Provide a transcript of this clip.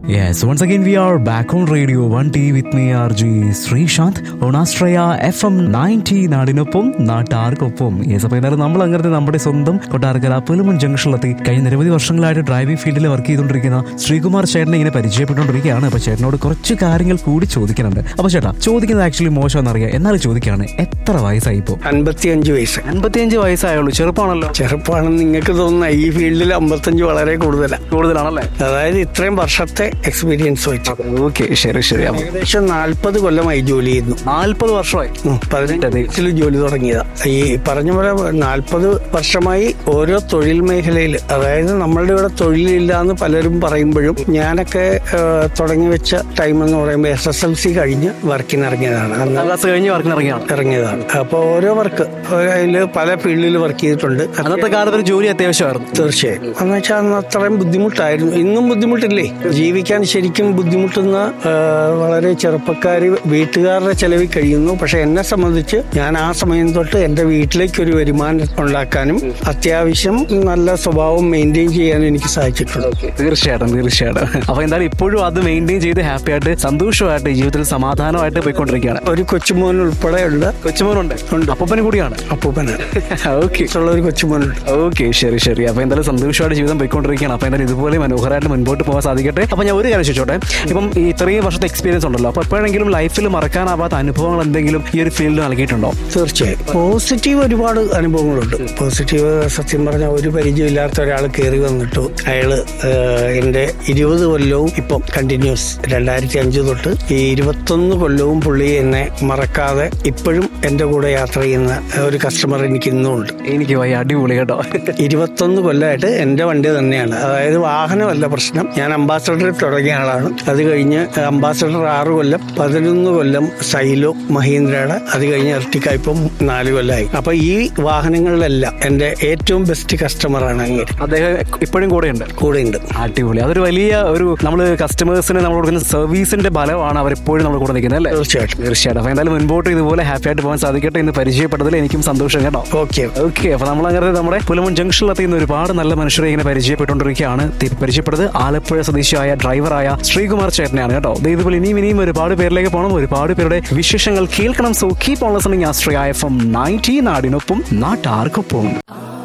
Yes, once again we are back on Radio 1T with me RG Sreesanth on Astraya FM 90 നാടിനൊപ്പം നാട്ടാർക്കൊപ്പം yes അപ്പോൾ എന്നാലും നമ്മൾ അങ്ങനത്തെ നമ്മുടെ സ്വന്തം കൊട്ടാരക്കര പുലുമൺ ജംഗ്ഷനിലെത്തി കഴിഞ്ഞ നിരവധി വർഷങ്ങളായിട്ട് ഡ്രൈവിംഗ് ഫീൽഡിൽ വർക്ക് ചെയ്തുകൊണ്ടിരിക്കുന്ന ശ്രീകുമാർ ചേട്ടനെ ഇങ്ങനെ പരിചയപ്പെട്ടുകൊണ്ടിരിക്കുകയാണ് അപ്പോൾ ചേട്ടനോട് കുറച്ച് കാര്യങ്ങൾ കൂടി ചോദിക്കുന്നുണ്ട് അപ്പോൾ ചേട്ടാ ചോദിക്കുന്നത് ആക്ച്വലി മോശമെന്നറിയാം എന്നാലും ചോദിക്കുകയാണ് എത്ര വയസ്സായി ഇപ്പോൾ അൻപത്തിയഞ്ച് വയസ്സ് അൻപത്തിയഞ്ച് വയസ്സായുള്ളൂ ചെറുപ്പമാണല്ലോ ചെറുപ്പമാണെന്ന് നിങ്ങൾക്ക് തോന്നുന്ന ഈ ഫീൽഡിൽ അമ്പത്തഞ്ച് വളരെ കൂടുതലാണ് കൂടുതലാണല്ലേ അതായത് ഇത്രയും വർഷത്തെ എക്സ്പീരിയൻസ് വെച്ച് ഓക്കെ ശരി ശരി അപ്പോൾ ഏകദേശം നാൽപ്പത് കൊല്ലമായി ജോലി ചെയ്യുന്നു നാൽപ്പത് വർഷമായി ഉം, പതിനെട്ട് വയസ്സിൽ ജോലി തുടങ്ങിയതാ ഈ പറഞ്ഞ പോലെ നാൽപ്പത് വർഷമായി ഓരോ തൊഴിൽ മേഖലയിൽ അതായത് നമ്മളുടെ ഇവിടെ തൊഴിലില്ല എന്ന് പലരും പറയുമ്പോഴും ഞാനൊക്കെ ആ, തുടങ്ങി വെച്ച ടൈം എന്ന് പറയുമ്പോൾ എസ് എസ് എൽ സി കഴിഞ്ഞ് വർക്കിന് ഇറങ്ങിയതാണ് അന്ന് ക്ലാസ് കഴിഞ്ഞ് വർക്കിന് ഇറങ്ങിയാണ് ഇറങ്ങിയതാണ് അപ്പോൾ ഓരോ വർക്ക് അതിൽ പല ഫീൽഡിൽ വർക്ക് ചെയ്തിട്ടുണ്ട് അന്നത്തെ കാലത്ത് ഒരു ജോലി അത്യാവശ്യമായിരുന്നു തീർച്ചയായും എന്ന് വെച്ചാൽ അന്ന് അത്രയും ബുദ്ധിമുട്ടായിരുന്നു ഇന്നും ബുദ്ധിമുട്ടില്ലേ ജീവിക്കാൻ ശരിക്കും ബുദ്ധിമുട്ടുന്ന ആ, വളരെ ചെറുപ്പക്കാര് വീട്ടുകാരുടെ ചെലവിൽ കഴിയുന്നു പക്ഷെ എന്നെ സംബന്ധിച്ച് ഞാൻ ആ സമയം തൊട്ട് എന്റെ വീട്ടിലേക്ക് ഒരു വരുമാനം ഉണ്ടാക്കാനും അത്യാവശ്യം നല്ല സ്വഭാവം മെയിൻറ്റെയിൻ ചെയ്യാനും എനിക്ക് സാധിച്ചിട്ടുണ്ട് തീർച്ചയായിട്ടും തീർച്ചയായിട്ടും അപ്പൊ എന്തായാലും ഇപ്പോഴും അത് മെയിൻറ്റെയിൻ ചെയ്ത് ഹാപ്പി ആയിട്ട് സന്തോഷമായിട്ട് ജീവിതത്തിൽ സമാധാനമായിട്ട് പോയിക്കൊണ്ടിരിക്കുകയാണ് ഒരു കൊച്ചുമോൻ ഉൾപ്പെടെ ഉണ്ട് കൊച്ചുമോനുണ്ട് ഉണ്ട്. അപ്പൂപ്പന് കൂടിയാണ് അപ്പൂപ്പന് ഓക്കെ ഉള്ള ഒരു കൊച്ചുമോനുണ്ട് ഓക്കെ ശരി ശരി അപ്പൊ എന്തായാലും സന്തോഷമായിട്ട് ജീവിതം പോയിക്കൊണ്ടിരിക്കുകയാണ് അപ്പൊ എന്തായാലും ഇതുപോലെ മനോഹരമായിട്ട് മുൻപോട്ട് പോകാൻ സാധിക്കട്ടെ അപ്പൊ ഞാൻ ഒരു കാര്യം ചോദിച്ചോട്ടെ ഇപ്പം ഈ ഇത്രയും വർഷത്തെ എക്സ്പീരിയൻസ് ഉണ്ടല്ലോ അപ്പൊ എപ്പോഴെങ്കിലും ലൈഫിൽ മറക്കാനാവാത്ത അനുഭവങ്ങൾ എന്തെങ്കിലും ഈ ഒരു ഫീൽഡിൽ നൽകിയിട്ടുണ്ടോ തീർച്ചയായും പോസിറ്റീവ് ഒരുപാട് അനുഭവങ്ങളുണ്ട് പോസിറ്റീവ് സത്യം പറഞ്ഞാൽ ഒരു പരിചയമില്ലാത്ത ഒരാൾ കയറി വന്നിട്ടു അയാള് ഏഹ്, എന്റെ ഇരുപത് കൊല്ലവും ഇപ്പം കണ്ടിന്യൂസ് രണ്ടായിരത്തി അഞ്ച് തൊട്ട് ഈ ഇരുപത്തൊന്ന് കൊല്ലവും പുള്ളി എന്നെ മറക്കാതെ ഇപ്പോഴും എന്റെ കൂടെ യാത്ര ചെയ്യുന്ന ഒരു കസ്റ്റമർ എനിക്ക് ഇന്നും ഉണ്ട് എനിക്ക് വയ്യ അടിപൊളി കേട്ടോ ഇരുപത്തൊന്ന് കൊല്ലമായിട്ട് എന്റെ വണ്ടി തന്നെയാണ് അതായത് വാഹനമല്ല പ്രശ്നം ഞാൻ അംബാസഡർ തുടങ്ങിയ ആളാണ് അത് കഴിഞ്ഞ് അംബാസഡർ ആറ് കൊല്ലം പതിനൊന്ന് കൊല്ലം സൈലോ മഹീന്ദ്രയുടെ അത് കഴിഞ്ഞ് എർട്ടിക്ക ഇപ്പം നാല് കൊല്ലമായി അപ്പൊ ഈ വാഹനങ്ങളിലെല്ലാം എന്റെ ഏറ്റവും ബെസ്റ്റ് കസ്റ്റമറാണ് അങ്ങനെ അദ്ദേഹം ഇപ്പോഴും കൂടെയുണ്ട് കൂടെ ഉണ്ട് അടിപൊളി അതൊരു വലിയ ഒരു നമ്മൾ കസ്റ്റമേഴ്സിന് നമ്മൾ കൊടുക്കുന്ന സർവീസിന്റെ ഫലമാണ് അവർ എപ്പോഴും നമ്മൾ കൂടെ നിൽക്കുന്നത് അല്ലേ തീർച്ചയായിട്ടും തീർച്ചയായിട്ടും അപ്പൊ എന്തായാലും മുൻപോട്ട് ഇതുപോലെ ഹാപ്പി ആയിട്ട് പോകാൻ സാധിക്കട്ടെ എന്ന് പരിചയപ്പെട്ടതിൽ എനിക്കും സന്തോഷം കേട്ടോ ഓക്കെ ഓക്കെ അപ്പൊ നമ്മൾ അങ്ങനെ നമ്മുടെ പുലമൺ ജംഗ്ഷനിലെത്തി ഇന്ന് ഒരുപാട് നല്ല മനുഷ്യരെ ഇങ്ങനെ പരിചയപ്പെട്ടുകൊണ്ടിരിക്കുകയാണ് തി- പരിചയപ്പെട്ടത് ആലപ്പുഴ സ്വദേശിയായ ഡ്രൈവറായ ശ്രീകുമാർ ചേട്ടനെയാണ് കേട്ടോ ദേ ഇതുപോലെ ഇനിയും ഇനിയും ഒരുപാട് പേരിലേക്ക് പോകണം ഒരുപാട് പേരുടെ വിശേഷങ്ങൾ കേൾക്കണം so keep on listening Ashraya F M ninety നാടിനൊപ്പം നാട്ടാർക്കൊപ്പം